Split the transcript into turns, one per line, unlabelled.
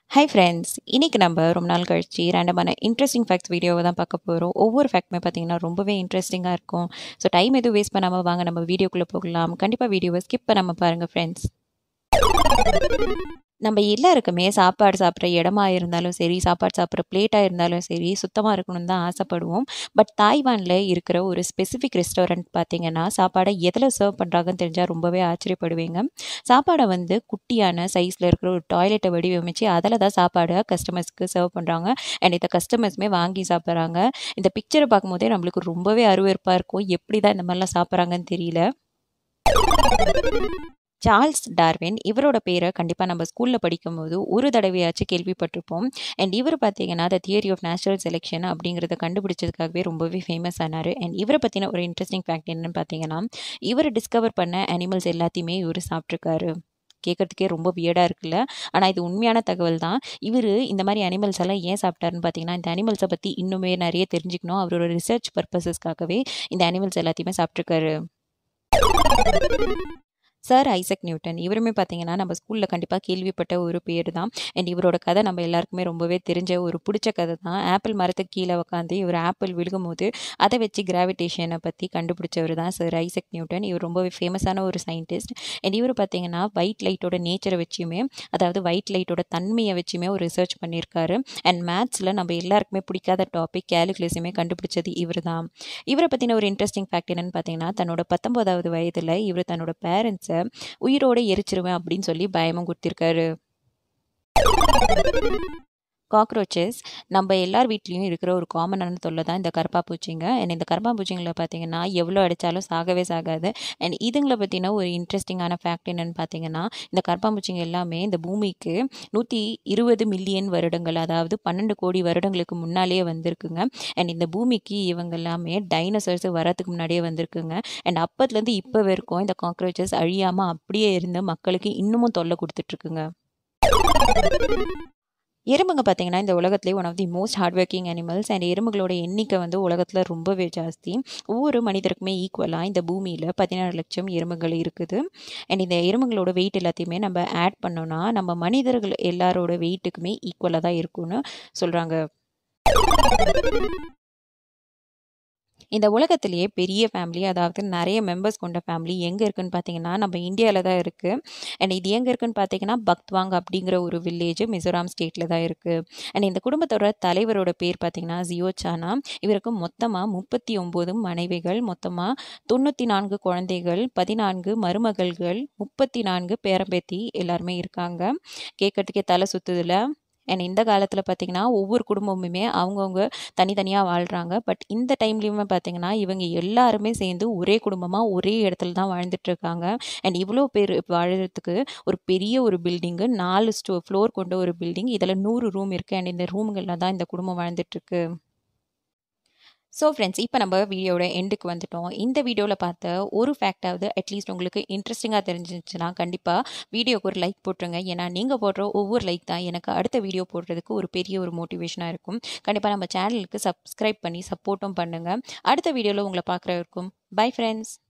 hi friends இன்னைக்கு நம்ம ரொம்ப நாள் கழிச்சு ரேண்டமான இன்ட்ரெஸ்டிங் ஃபேக்ட்ஸ் வீடியோவை தான் பார்க்க போகிறோம் ஒவ்வொரு ஃபேக்ட்டுமே பார்த்தீங்கன்னா ரொம்பவே இன்ட்ரெஸ்டிங்காக இருக்கும் ஸோ டைம் எதுவும் வேஸ்ட் பண்ணாமல் வாங்க நம்ம வீடியோக்குள்ளே போகலாம் கண்டிப்பாக வீடியோவை ஸ்கிப் பண்ணாமல் பாருங்கள் ஃப்ரெண்ட்ஸ் நம்ம எல்லாருக்குமே சாப்பாடு சாப்பிட்ற இடமா இருந்தாலும் சரி சாப்பாடு சாப்பிட்ற பிளேட்டாக இருந்தாலும் சரி சுத்தமாக இருக்கணும்னு தான் ஆசைப்படுவோம் பட் தாய்வானில் இருக்கிற ஒரு ஸ்பெசிஃபிக் ரெஸ்டாரண்ட் பார்த்தீங்கன்னா சாப்பாடை எதில் சர்வ் பண்ணுறாங்கன்னு தெரிஞ்சால் ரொம்பவே ஆச்சரியப்படுவீங்க சாப்பாடை வந்து குட்டியான சைஸில் இருக்கிற ஒரு டாய்லெட்டை வடிவமைச்சு அதில் தான் சாப்பாடை கஸ்டமர்ஸ்க்கு சர்வ் பண்ணுறாங்க அண்ட் இந்த கஸ்டமர்ஸுமே வாங்கி சாப்பிட்றாங்க இந்த பிக்சரை பார்க்கும்போதே நம்மளுக்கு ரொம்பவே அருவருப்பாக இருக்கும் எப்படி தான் இந்த மாதிரிலாம் சாப்பிட்றாங்கன்னு தெரியல சார்ல்ஸ் டார்வின் இவரோட பேரை கண்டிப்பாக நம்ம ஸ்கூலில் படிக்கும்போது ஒரு தடவையாச்சும் கேள்விப்பட்டிருப்போம் அண்ட் இவர் பார்த்தீங்கன்னா the theory of natural selection அப்படிங்கிறத கண்டுபிடிச்சதுக்காகவே ரொம்பவே ஃபேமஸ் ஆனார் அண்ட் இவரை பற்றின ஒரு இன்ட்ரெஸ்டிங் ஃபேக்ட் என்னன்னு பார்த்தீங்கன்னா இவர் டிஸ்கவர் பண்ண அனிமல்ஸ் எல்லாத்தையுமே இவர் சாப்பிட்ருக்காரு கேட்குறதுக்கே ரொம்ப வியடாக இருக்குல்ல ஆனால் இது உண்மையான தகவல் தான் இவர் இந்த மாதிரி அனிமல்ஸ் எல்லாம் ஏன் சாப்பிட்டாருன்னு பார்த்தீங்கன்னா இந்த அனிமல்ஸை பற்றி இன்னுமே நிறைய தெரிஞ்சுக்கணும் அவரோட ரிசர்ச் பர்பஸஸ்க்காகவே இந்த அனிமல்ஸ் எல்லாத்தையுமே சாப்பிட்ருக்காரு சார் ஐசக் நியூட்டன் இவருமே பார்த்தீங்கன்னா நம்ம ஸ்கூலில் கண்டிப்பாக கேள்விப்பட்ட ஒரு பேர் தான் அண்ட் இவரோட கதை நம்ம எல்லாருக்குமே ரொம்பவே தெரிஞ்ச ஒரு பிடிச்ச கதை தான் ஆப்பிள் மரத்துக்கு கீழே உட்காந்து இவர் ஆப்பிள் விழுகும் போது அதை வச்சு கிராவிடேஷனை பற்றி கண்டுபிடிச்சவர் தான் சார் ஐசக் நியூட்டன் இவர் ரொம்பவே ஃபேமஸான ஒரு சயின்டிஸ்ட் அண்ட் இவர் பார்த்தீங்கன்னா ஒயிட் லைட்டோட நேச்சரை வச்சுமே அதாவது ஒயிட் லைட்டோட தன்மையை வச்சுமே ஒரு ரிசர்ச் பண்ணியிருக்காரு அண்ட் மேத்ஸில் நம்ம எல்லாருக்குமே பிடிக்காத டாபிக் கேல்குலேஸுமே கண்டுபிடிச்சது இவர் தான் இவரை பற்றின ஒரு இன்ட்ரெஸ்டிங் ஃபேக்ட் என்னன்னு பார்த்தீங்கன்னா தன்னோட பத்தொன்பதாவது வயதில் இவர் தன்னோட பேரண்ட்ஸை உயிரோடு எரிச்சிருவேன் அப்படின்னு சொல்லி பயமும் கொடுத்துருக்காரு காக்ரோச்சஸ் நம்ம எல்லார் வீட்லேயும் இருக்கிற ஒரு காமனான தொல்லை தான் இந்த கருப்பாப்பூச்சிங்க அண்ட் இந்த கருப்பாப்பூச்சிங்களை பார்த்தீங்கன்னா எவ்வளோ அடித்தாலும் சாகவே சாகாது அண்ட் இதுங்களை பற்றின ஒரு இன்ட்ரெஸ்டிங்கான ஃபேக்ட் என்னென்னு பார்த்தீங்கன்னா இந்த கருப்பாம்பூச்சிங்க எல்லாமே இந்த பூமிக்கு நூற்றி இருபது மில்லியன் வருடங்கள் அதாவது பன்னெண்டு கோடி வருடங்களுக்கு முன்னாலேயே வந்திருக்குங்க அண்ட் இந்த பூமிக்கு இவங்க எல்லாமே டைனோசர்ஸ் வரதுக்கு முன்னாடியே வந்திருக்குங்க அண்ட் அப்பத்துலேருந்து இப்போ வரைக்கும் இந்த காக்ரோச்சஸ் அழியாமல் அப்படியே இருந்து மக்களுக்கு இன்னமும் தொல்லை கொடுத்துட்ருக்குங்க எறும்புங்க பார்த்தீங்கன்னா இந்த உலகத்துலேயே one of the most hard working animals and எறும்புகளோட எண்ணிக்கை வந்து உலகத்தில் ரொம்பவே ஜாஸ்தி ஒவ்வொரு மனிதருக்குமே ஈக்குவலாக இந்த பூமியில் பதினாறு லட்சம் எறும்புகள் இருக்குது அண்ட் இந்த எறும்புகளோட வெயிட் எல்லாத்தையுமே நம்ம ஆட் பண்ணோன்னா நம்ம மனிதர்கள் எல்லாரோட வெயிட்டுக்குமே ஈக்குவலாக தான் இருக்கும்னு சொல்கிறாங்க இந்த உலகத்திலேயே பெரிய ஃபேமிலி அதாவது நிறைய மெம்பர்ஸ் கொண்ட ஃபேமிலி எங்கே இருக்குன்னு பார்த்தீங்கன்னா நம்ம இந்தியாவில் தான் இருக்குது அண்ட் இது எங்கே இருக்குன்னு பார்த்தீங்கன்னா பக்த்வாங் அப்படிங்கிற ஒரு வில்லேஜ் மிசோராம் ஸ்டேட்டில் தான் இருக்குது அண்ட் இந்த குடும்பத்தோட தலைவரோட பேர் பார்த்தீங்கன்னா ஜியோ சானா இவருக்கு மொத்தமாக முப்பத்தி ஒம்பது மனைவிகள் மொத்தமாக தொண்ணூற்றி நான்கு குழந்தைகள் பதினான்கு மருமகள்கள் முப்பத்தி நான்கு பேரம்பேத்தி எல்லாருமே இருக்காங்க கேட்கறதுக்கே தலை சுற்றுதில்ல அண்ட் இந்த காலத்தில் பார்த்திங்கன்னா ஒவ்வொரு குடும்பமுமே அவங்கவுங்க தனித்தனியாக வாழ்கிறாங்க பட் இந்த டைம்லேயுமே பார்த்திங்கன்னா இவங்க எல்லாருமே சேர்ந்து ஒரே குடும்பமாக ஒரே இடத்துல தான் வாழ்ந்துட்டுருக்காங்க அண்ட் இவ்வளோ பேர் வாழறதுக்கு ஒரு பெரிய ஒரு பில்டிங்கு நாலு ஸ்டோ ஃப்ளோர் கொண்ட ஒரு பில்டிங் இதில் நூறு ரூம் இருக்குது அண்ட் இந்த ரூம்களில் தான் இந்த குடும்பம் வாழ்ந்துட்டுருக்கு ஸோ ஃப்ரெண்ட்ஸ் இப்போ நம்ம வீடியோட எண்டுக்கு வந்துட்டோம் இந்த வீடியோவில் பார்த்த ஒரு ஃபேக்டாவது அட்லீஸ்ட் உங்களுக்கு இன்ட்ரெஸ்டிங்காக தெரிஞ்சிச்சுன்னா கண்டிப்பாக வீடியோக்கு ஒரு லைக் போட்டுருங்க ஏன்னா நீங்கள் போடுற ஒவ்வொரு லைக் தான் எனக்கு அடுத்த வீடியோ போடுறதுக்கு ஒரு பெரிய ஒரு மோட்டிவேஷனாக இருக்கும் கண்டிப்பாக நம்ம சேனலுக்கு சப்ஸ்கிரைப் பண்ணி சப்போர்ட்டும் பண்ணுங்கள் அடுத்த வீடியோவில் உங்களை பார்க்குற இருக்கும் பை ஃப்ரெண்ட்ஸ்